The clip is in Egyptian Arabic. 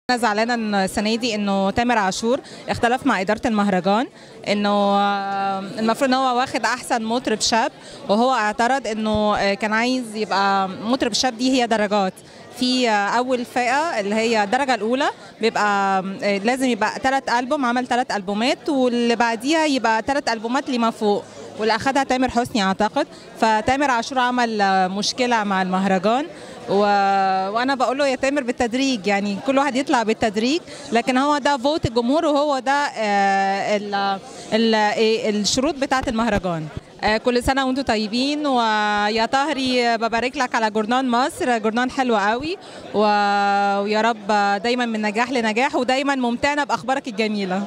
انا زعلانه ان السنه دي انه تامر عاشور اختلف مع اداره المهرجان انه آه، المفروض ان هو واخد احسن مطرب شاب وهو اعترض انه آه، كان عايز يبقى مطرب شاب دي هي درجات في آه، اول فئه اللي هي الدرجه الاولى بيبقى آه، لازم يبقى ثلاث البوم عمل ثلاث البومات واللي بعديها يبقى ثلاث البومات لما فوق واللي اخدها تامر حسني اعتقد فتامر عاشور عمل آه، مشكله مع المهرجان و... وانا بقول له يا تامر بالتدريج يعني كل واحد يطلع بالتدريج لكن هو ده فوت الجمهور وهو ده آه، ال... ال... إيه، الشروط بتاعه المهرجان آه، كل سنه وانتم طيبين ويا طهري ببارك لك على جورنان مصر جورنان حلو قوي و... ويا رب دايما من نجاح لنجاح ودايما ممتعنا باخبارك الجميله